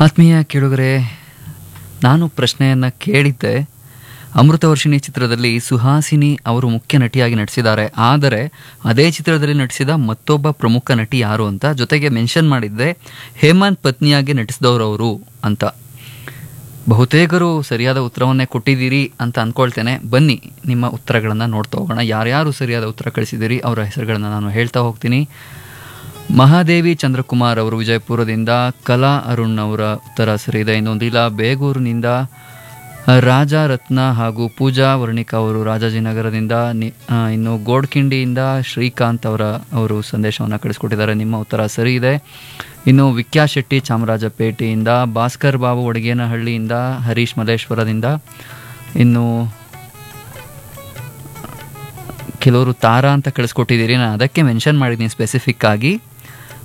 ಆತ್ಮೀಯ ಕೇಳುಗರೆ ನಾನು ಪ್ರಶ್ನೆಯನ್ನು ಕೇಳಿದ್ದೆ ಅಮೃತವರ್ಷಿಣಿ ಚಿತ್ರದಲ್ಲಿ ಸುಹಾಸಿನಿ ಅವರು ಮುಖ್ಯ ನಟಿಯಾಗಿ ನಟಿಸಿದ್ದಾರೆ ಆದರೆ ಅದೇ ಚಿತ್ರದಲ್ಲಿ ನಟಿಸಿದ ಮತ್ತೊಬ್ಬ ಪ್ರಮುಖ ನಟಿ ಯಾರು ಅಂತ ಜೊತೆಗೆ ಮೆನ್ಷನ್ ಮಾಡಿದ್ದೆ ಹೇಮಂತ್ ಪತ್ನಿಯಾಗಿ ನಟಿಸಿದವರು ಅವರು ಅಂತ ಬಹುತೇಕರು ಸರಿಯಾದ ಉತ್ತರವನ್ನೇ ಕೊಟ್ಟಿದ್ದೀರಿ ಅಂತ ಅಂದ್ಕೊಳ್ತೇನೆ ಬನ್ನಿ ನಿಮ್ಮ ಉತ್ತರಗಳನ್ನು ನೋಡ್ತಾ ಹೋಗೋಣ ಯಾರ್ಯಾರು ಸರಿಯಾದ ಉತ್ತರ ಕಳಿಸಿದ್ದೀರಿ ಅವರ ಹೆಸರುಗಳನ್ನು ನಾನು ಹೇಳ್ತಾ ಹೋಗ್ತೀನಿ ಮಹಾದೇವಿ ಚಂದ್ರಕುಮಾರ್ ಅವರು ವಿಜಯಪುರದಿಂದ ಕಲಾ ಅರುಣ್ ಅವರ ಉತ್ತರ ಸರಿಯಿದೆ ಇನ್ನು ಲೀಲಾ ಬೇಗೂರಿನಿಂದ ರಾಜ ರತ್ನ ಹಾಗೂ ಪೂಜಾ ವರ್ಣಿಕಾ ಅವರು ರಾಜಾಜಿನಗರದಿಂದ ನಿ- ಆ, ಇನ್ನು ಗೋಡ್ಕಿಂಡಿಯಿಂದ ಶ್ರೀಕಾಂತ್ ಅವರ ಅವರು ಸಂದೇಶವನ್ನು ಕಳಿಸ್ಕೊಟ್ಟಿದ್ದಾರೆ ನಿಮ್ಮ ಉತ್ತರ ಸರಿ ಇದೆ ಇನ್ನು ವಿಕ್ಯಾ ಶೆಟ್ಟಿ ಚಾಮರಾಜಪೇಟೆಯಿಂದ ಭಾಸ್ಕರ್ ಬಾಬು ಒಡಗೇನಹಳ್ಳಿಯಿಂದ ಹರೀಶ್ ಮಲ್ಲೇಶ್ವರದಿಂದ ಇನ್ನು ಕೆಲವರು ತಾರಾ ಅಂತ ಕಳಿಸ್ಕೊಟ್ಟಿದ್ದೀರಿ ನಾನು ಅದಕ್ಕೆ ಮೆನ್ಷನ್ ಮಾಡಿದ್ದೀನಿ ಸ್ಪೆಸಿಫಿಕ್ ಆಗಿ